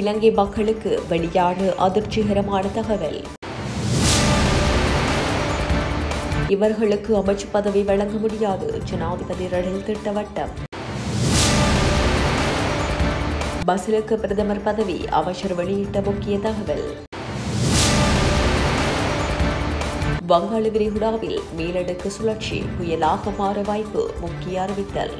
இலங்கை மக்களுக்கு வெளியான அதிர்ச்சிகரமான தகவல் இவர்களுக்கு அமைச்சு பதவி வழங்க முடியாது ஜனாதிபதி ரணில் திட்டவட்டம் பசிலுக்கு பிரதமர் பதவி அமைச்சர் வெளியிட்ட முக்கிய தகவல் வங்காள விரிகுடாவில் மேலடுக்கு சுழற்சி புயலாக மாற வாய்ப்பு முக்கிய அறிவித்தல்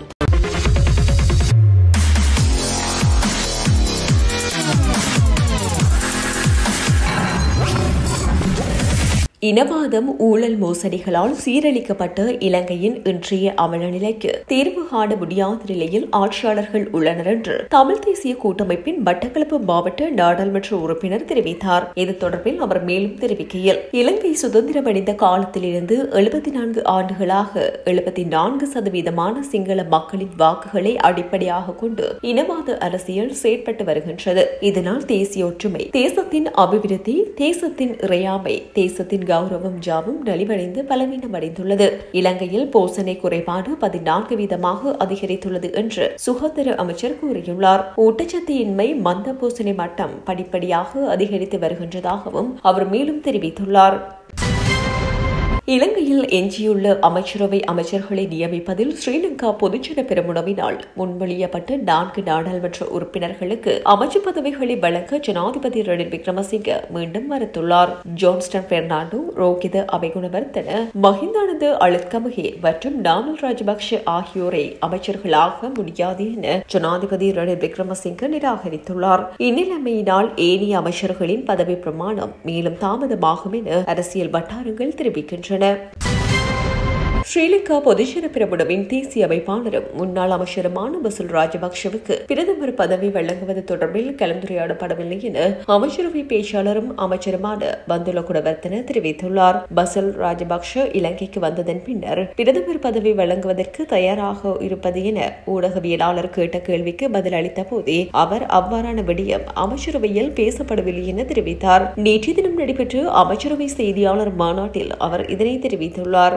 இனவாதம் ஊழல் மோசடிகளால் சீரழிக்கப்பட்ட இலங்கையின் இன்றைய அவல நிலைக்கு தீர்வு காண முடியாத நிலையில் ஆட்சியாளர்கள் உள்ளனர் என்று தமிழ் தேசிய கூட்டமைப்பின் மட்டக்களப்பு மாவட்ட நாடாளுமன்ற உறுப்பினர் தெரிவித்தார் இது தொடர்பில் அவர் மேலும் தெரிவிக்கையில் இலங்கை சுதந்திரம் அடைந்த காலத்திலிருந்து எழுபத்தி நான்கு ஆண்டுகளாக எழுபத்தி நான்கு சதவீதமான சிங்கள மக்களின் வாக்குகளை அடிப்படையாக கொண்டு இனவாத அரசியல் செயற்பட்டு வருகின்றது இதனால் தேசிய ஒற்றுமை தேசத்தின் அபிவிருத்தி தேசத்தின் இறையாமை தேசத்தின் கௌரவம் ஜாவும் நலிவடைந்து பலவீனமடைந்துள்ளது இலங்கையில் போசனை குறைபாடு பதினான்கு வீதமாக அதிகரித்துள்ளது என்று சுகாதார அமைச்சர் கூறியுள்ளார் ஊட்டச்சத்து இன்மை மந்த போசனை மட்டம் படிப்படியாக அதிகரித்து வருகின்றதாகவும் அவர் மேலும் தெரிவித்துள்ளார் இலங்கையில் எஞ்சியுள்ள அமைச்சரவை அமைச்சர்களை நியமிப்பதில் ஸ்ரீலங்கா பொதுஜன பெருமுனவினால் முன்மொழியப்பட்ட நான்கு நாடாளுமன்ற உறுப்பினர்களுக்கு அமைச்சு பதவிகளை வழங்க ஜனாதிபதி ரணில் விக்ரமசிங்க மீண்டும் மறுத்துள்ளார் ஜோன்ஸ்டன் பெர்னாண்டோ ரோகித அபைகுணவர்த்தன மஹிந்தானந்த அழுத்கமகே மற்றும் நாமல் ராஜபக்ஷ ஆகியோரை அமைச்சர்களாக முடியாது என ஜனாதிபதி ரணில் விக்ரமசிங்க நிராகரித்துள்ளார் இந்நிலைமையினால் ஏனைய அமைச்சர்களின் பதவி பிரமாணம் மேலும் தாமதமாகும் என அரசியல் வட்டாரங்கள் தெரிவிக்கின்றன ஸ்ரீலங்கா பொதுஜன பிரபுடவின் தேசிய அமைப்பாளரும் முன்னாள் அமைச்சருமான பசுல் ராஜபக்ஷவுக்கு பிரதமர் பதவி வழங்குவது தொடர்பில் கலந்துரையாடப்படவில்லை என அமைச்சரவை பேச்சாளரும் அமைச்சருமான பந்துல குணவர்த்தன தெரிவித்துள்ளார் பசுல் ராஜபக்ஷ இலங்கைக்கு வந்ததன் பின்னர் பிரதமர் பதவி வழங்குவதற்கு தயாராக இருப்பது என ஊடகவியலாளர் கேட்ட கேள்விக்கு பதில் அளித்த போதே அவர் அவ்வாறான விடயம் அமைச்சரவையில் பேசப்படவில்லை என தெரிவித்தார் நேற்றைய தினம் நடைபெற்ற அமைச்சரவை செய்தியாளர் மாநாட்டில் அவர் இதனை தெரிவித்துள்ளார்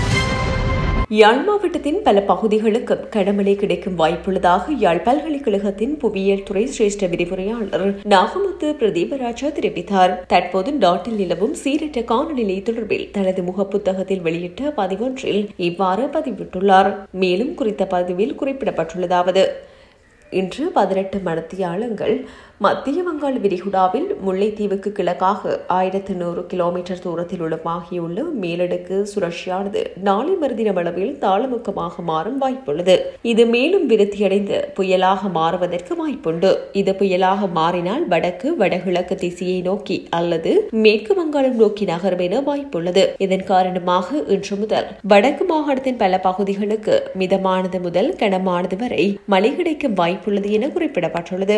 யாழ் மாவட்டத்தின் பல பகுதிகளுக்கு கனமழை கிடைக்கும் வாய்ப்புள்ளதாக யாழ் பல்கலைக்கழகத்தின் புவியியல் துறை சிரேஷ்ட விரிவுரையாளர் நாகமுத்து பிரதீபராஜா தெரிவித்தார் தற்போது நாட்டில் நிலவும் சீரற்ற காலநிலை தொடர்பில் தனது முகப்புத்தகத்தில் வெளியிட்ட பதிவொன்றில் இவ்வாறு பதிவிட்டுள்ளார் மேலும் குறித்த பதிவில் குறிப்பிடப்பட்டுள்ளதாவது இன்று பதினெட்டு மணத்தியாளங்கள் மத்திய வங்காள விரிகுடாவில் முல்லைத்தீவுக்கு கிழக்காக ஆயிரத்து நூறு கிலோமீட்டர் தூரத்தில் உளமாகியுள்ள மேலடுக்கு சுழற்சியானது நாளை மறுதினம் அளவில் தாளமுக்கமாக மாறும் வாய்ப்புள்ளது இது மேலும் விருத்தியடைந்து புயலாக மாறுவதற்கு வாய்ப்புண்டு இது புயலாக மாறினால் வடக்கு வடகிழக்கு திசையை நோக்கி அல்லது மேற்கு வங்காளம் நோக்கி நகரும் என வாய்ப்புள்ளது இதன் காரணமாக இன்று முதல் வடக்கு மாகாணத்தின் பல பகுதிகளுக்கு மிதமானது முதல் கனமானது வரை மழை கிடைக்கும் வாய்ப்புள்ளது என குறிப்பிடப்பட்டுள்ளது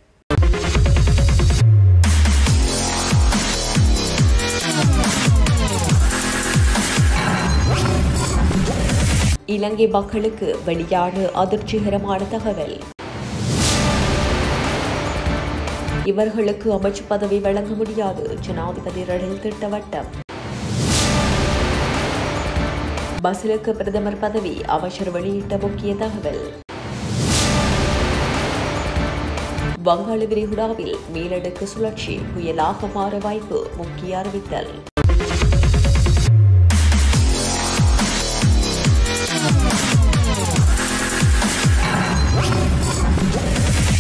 இலங்கை மக்களுக்கு வெளியான அதிர்ச்சிகரமான தகவல் இவர்களுக்கு அமைச்சு பதவி வழங்க முடியாது ஜனாதிபதி ரணில் திட்டவட்டம் பசிலுக்கு பிரதமர் பதவி அமைச்சர் வெளியிட்ட முக்கிய தகவல் வங்காள விரிகுடாவில் மேலடுக்கு சுழற்சி புயலாக மாற வாய்ப்பு முக்கிய அறிவித்தல்